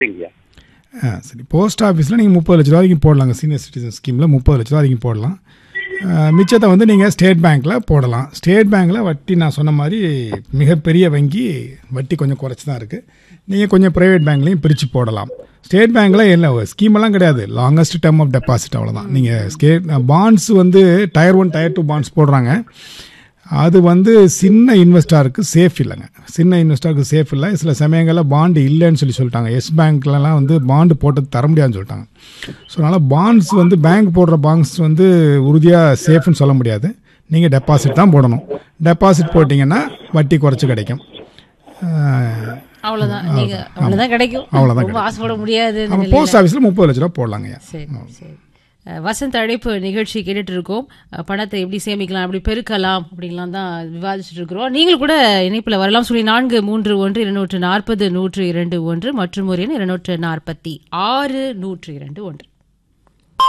சரிங்கய்யா ஆ சரி போஸ்ட் ஆஃபீஸில் நீங்கள் முப்பது லட்ச ரூபா வரைக்கும் போடலாங்க சீனியர் சிட்டிசன் ஸ்கீமில் முப்பது லட்ச ரூபா வரைக்கும் போடலாம் ஆ, மிச்சத்தை வந்து நீங்கள் ஸ்டேட் பேங்க்கில் போடலாம் ஸ்டேட் பேங்க்கில் வட்டி நான் சொன்ன மாதிரி மிகப்பெரிய வங்கி வட்டி கொஞ்சம் குறைச்சி தான் இருக்குது நீங்கள் கொஞ்சம் ப்ரைவேட் பேங்க்லேயும் பிரித்து போடலாம் ஸ்டேட் பேங்க்கில் இல்லை ஸ்கீமெல்லாம் கிடையாது லாங்கஸ்ட் டேர்ம் ஆஃப் டெபாசிட் அவ்வளோதான் நீங்கள் ஸ்டேட் பாண்ட்ஸ் வந்து tier one tier two bonds போடுறாங்க அது வந்து சின்ன இன்வெஸ்டாருக்கு சேஃப் இல்லைங்க சின்ன இன்வெஸ்டாருக்கு சேஃப் இல்லை சில சமயங்களில் பாண்டு இல்லைன்னு சொல்லி சொல்லிட்டாங்க எஸ் பேங்க்லலாம் வந்து பாண்டு போட்டது தர முடியாதுன்னு சொல்லிட்டாங்க ஸோ அதனால் பாண்ட்ஸ் வந்து பேங்க் போடுற பாண்ட்ஸ் வந்து உறுதியாக சேஃப்னு சொல்ல முடியாது நீங்கள் டெபாசிட் தான் போடணும் டெபாசிட் போட்டிங்கன்னா வட்டி குறைச்சி கிடைக்கும் ஆஹ், அவ்வளவுதான் நீங்க அவ்வளவுதான் கிடைக்கும் அவ்வளவுதான் ரொம்ப ஆசைப்பட முடியாது இந்த நம்ம நிலையில. போஸ்ட் ஆஃபீஸில் முப்பது லட்ச ரூபா போடலாங்கய்யா சரி சரி அஹ், வசந்த் அழைப்பு நிகழ்ச்சி கேட்டுட்டு இருக்கோம் அஹ், பணத்தை எப்படி சேமிக்கலாம் எப்படி பெருக்கலாம் அப்படின்லாம் தான் விவாதிச்சுட்டு இருக்கிறோம் நீங்கள் கூட இணைப்புல வரலாம் சொல்லி நான்கு மூன்று ஒன்று இருநூற்று நாற்பது நூற்று இரண்டு ஒன்று மற்றும் ஒரு எண் இருநூற்று நாற்பத்தி ஆறு நூற்று இரண்டு ஒன்று